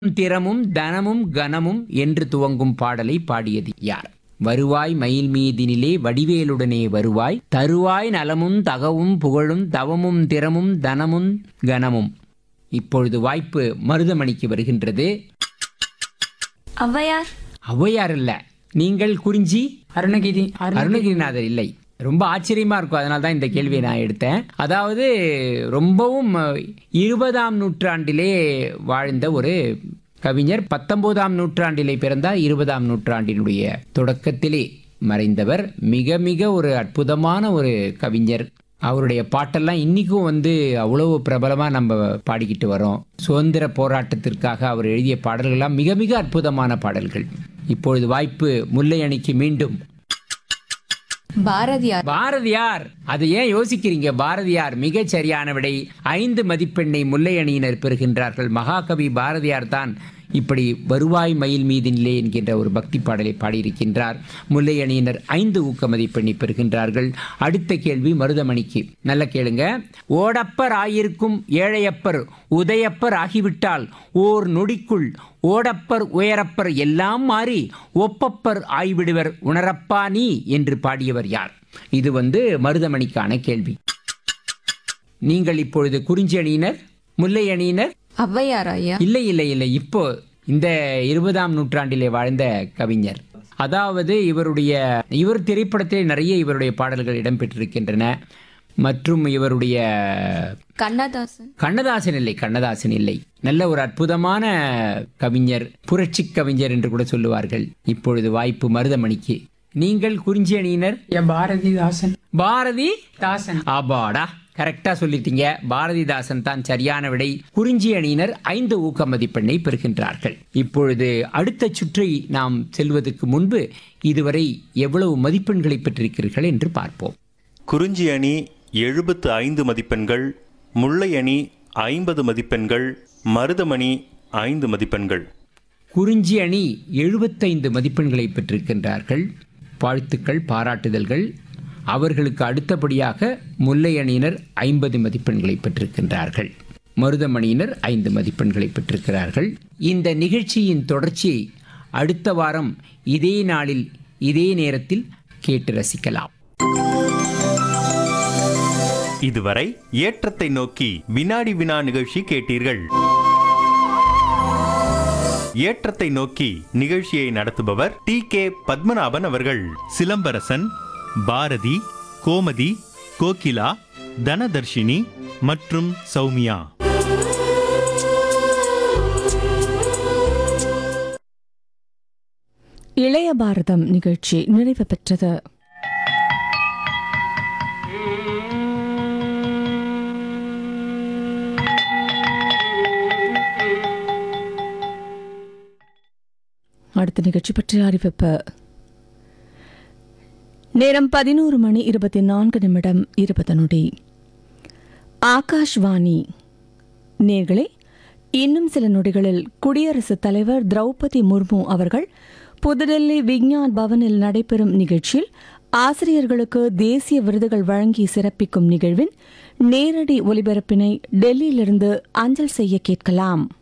திறமும் தனமும் கனமும் என்று துவங்கும் பாடலை பாடியது யார் வருவாய் மயில் மீதினிலே வடிவேலுடனே வருவாய் தருவாய் நலமும் தகவும் புகழும் தவமும் திறமும் தனமும் கனமும் இப்பொழுது வாய்ப்பு மருதமணிக்கு வருகின்றது ஔவையார் ஔவையார் இல்ல நீங்கள் குறிஞ்சி அருணகிரி அருணகிரிநாதர் இல்லை ரொம்ப ஆச்சரியமா இருக்கும் அதனால தான் இந்த கேள்வியை நான் எடுத்தேன் அதாவது ரொம்பவும் அஹ், இருபதாம் நூற்றாண்டிலே வாழ்ந்த ஒரு கவிஞர் பத்தொன்பதாம் நூற்றாண்டிலே பிறந்தார் இருபதாம் நூற்றாண்டினுடைய தொடக்கத்திலே மறைந்தவர் மிக மிக ஒரு அற்புதமான ஒரு கவிஞர் அவருடைய பாட்டெல்லாம் இன்னிக்கும் வந்து அவ்வளவு பிரபலமா நம்ம பாடிக்கிட்டு வரோம் சுதந்திர போராட்டத்திற்காக அவர் எழுதிய பாடல்கள்லாம் மிக மிக அற்புதமான பாடல்கள் இப்பொழுது வாய்ப்பு முல்லை அணிக்கு மீண்டும் பாரதியார் பாரதியார் அது ஏன் யோசிக்கிறீங்க பாரதியார் மிகச் சரியான விடை ஐந்து மதிப்பெண்ணை முல்லை அணியினர் பெறுகின்றார்கள் மகாகவி பாரதியார் தான் இப்படி வருவாய் மயில் மீதினிலே என்கின்ற ஒரு பக்தி பாடலை பாடியிருக்கின்றார் முல்லை அணியினர் ஐந்து ஊக்க மதிப்பெண்ணை பெறுகின்றார்கள் அடுத்த கேள்வி மருதமணிக்கு நல்ல கேளுங்க ஓடப்பர் ஆயிருக்கும் ஏழையப்பர் உதயப்பர் ஆகிவிட்டால் ஓர் நொடிக்குள் ஓடப்பர் உயரப்பர் எல்லாம் மாறி ஒப்பப்பர் ஆய்விடுவர் உணரப்பா நீ என்று பாடியவர் யார் இது வந்து மருதமணிக்கான கேள்வி நீங்கள் இப்பொழுது குறிஞ்சி அணியினர் முல்லை அணியினர் ஔவையார் ஐயா இல்லை இல்லை இல்லை இப்போ இந்த இருபதாம் நூற்றாண்டிலே வாழ்ந்த கவிஞர் அதாவது இவருடைய இவர் திரைப்படத்திலே நிறைய இவருடைய பாடல்கள் இடம்பெற்றிருக்கின்றன மற்றும் இவருடைய கண்ணதாசன் கண்ணதாசன் இல்லை கண்ணதாசன் இல்லை நல்ல ஒரு அற்புதமான கவிஞர் புரட்சி கவிஞர் என்று கூட சொல்லுவார்கள் இப்பொழுது வாய்ப்பு மருதமணிக்கு நீங்கள் குறிஞ்சி அணியினர் ஐயா பாரதிதாசன் பாரதி தாசன் ஆபாடா கரெக்டா சொல்லிட்டீங்க பாரதிதாசன் தான் சரியான விடை குறிஞ்சி அணியினர் ஐந்து ஊக்க மதிப்பெண்ணை பெறுகின்றார்கள் இப்பொழுது அடுத்த சுற்றை நாம் செல்வதற்கு முன்பு இதுவரை எவ்வளவு மதிப்பெண்களை பெற்றிருக்கிறீர்கள் என்று பார்ப்போம் குறிஞ்சி அணி எழுபத்து ஐந்து மதிப்பெண்கள் முல்லை அணி ஐம்பது மதிப்பெண்கள் மருதமணி ஐந்து மதிப்பெண்கள் குறிஞ்சி அணி எழுபத்தைந்து மதிப்பெண்களை பெற்றிருக்கின்றார்கள் வாழ்த்துக்கள் பாராட்டுதல்கள் அவர்களுக்கு அடுத்தபடியாக முல்லை அணியினர் ஐம்பது மதிப்பெண்களை பெற்றிருக்கின்றார்கள் மருதமணியினர் ஐந்து மதிப்பெண்களை பெற்றிருக்கிறார்கள் இந்த நிகழ்ச்சியின் தொடர்ச்சியை அடுத்த வாரம் இதே நாளில் இதே நேரத்தில் கேட்டு ரசிக்கலாம் இதுவரை ஏற்றத்தை நோக்கி வினாடி வினா நிகழ்ச்சி கேட்டீர்கள் ஏற்றத்தை நோக்கி நிகழ்ச்சியை நடத்துபவர் டி கே பத்மநாபன் அவர்கள் சிலம்பரசன் பாரதி கோமதி கோகிலா தனதர்ஷினி மற்றும் சௌமியா இளைய பாரதம் நிகழ்ச்சி நிறைவு பெற்றது அடுத்த நிகழ்ச்சி பற்றிய அறிவிப்பு நேரம் பதினோரு மணி இருபத்தி நான்கு நிமிடம் இருபது நொடி ஆகாஷ்வாணி நேர்களே இன்னும் சில நொடிகளில் குடியரசுத் தலைவர் திரௌபதி முர்மு அவர்கள் புதுடெல்லி விஞ்ஞான் பவனில் நடைபெறும் நிகழ்ச்சியில் ஆசிரியர்களுக்கு தேசிய விருதுகள் வழங்கி சிறப்பிக்கும் நிகழ்வின் நேரடி ஒலிபரப்பினை டெல்லியிலிருந்து அஞ்சல் செய்ய கேட்கலாம்